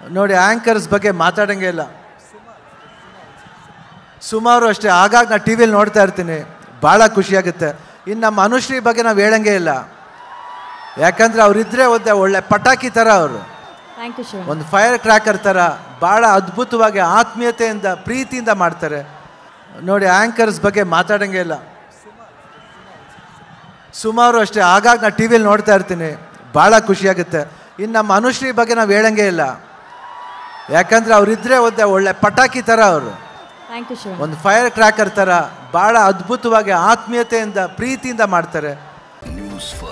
ನೋಡಿ ಆ್ಯಂಕರ್ಸ್ ಬಗ್ಗೆ ಮಾತಾಡೋಂಗೆ ಇಲ್ಲ ಸುಮಾರು ಅಷ್ಟೇ ಆಗಾಗ ನಾನು ಟಿ ವಿಲಿ ನೋಡ್ತಾ ಇರ್ತೀನಿ ಭಾಳ ಖುಷಿಯಾಗುತ್ತೆ ಇನ್ನು ನಮ್ಮ ಅನುಶ್ರೀ ಬಗ್ಗೆ ನಾವು ಹೇಳಂಗೆ ಇಲ್ಲ ಯಾಕಂದರೆ ಅವರಿದ್ದರೆ ಒಂದೇ ಒಳ್ಳೆ ಪಟಾಕಿ ಥರ ಅವರು ಥ್ಯಾಂಕ್ ಯು ಶಿವಣ್ಣ ಒಂದು ಫೈರ್ ಕ್ರ್ಯಾಕರ್ ಥರ ಭಾಳ ಅದ್ಭುತವಾಗಿ ಆತ್ಮೀಯತೆಯಿಂದ ಪ್ರೀತಿಯಿಂದ ಮಾಡ್ತಾರೆ ನೋಡಿ ಆ್ಯಂಕರ್ಸ್ ಬಗ್ಗೆ ಮಾತಾಡೋಂಗೆ ಇಲ್ಲ ಸುಮಾರು ಅಷ್ಟೇ ಆಗಾಗ ನಾನು ಟಿ ವಿಲಿ ನೋಡ್ತಾ ಇರ್ತೀನಿ ಭಾಳ ಖುಷಿಯಾಗುತ್ತೆ ಇನ್ನು ನಮ್ಮ ಅನುಶ್ರೀ ಬಗ್ಗೆ ನಾವು ಹೇಳಂಗೆ ಇಲ್ಲ ಯಾಕಂದರೆ ಅವರಿದ್ದರೆ ಒಂದೇ ಒಳ್ಳೆ ಪಟಾಕಿ ಥರ ಅವರು ಥ್ಯಾಂಕ್ ಯು ಶಿವಣ್ಣ ಒಂದು ಫೈರ್ ಕ್ರ್ಯಾಕರ್ ಥರ ಭಾಳ ಅದ್ಭುತವಾಗಿ ಆತ್ಮೀಯತೆಯಿಂದ ಪ್ರೀತಿಯಿಂದ ಮಾಡ್ತಾರೆ ನ್ಯೂಸ್ ಫಸ್ಟ್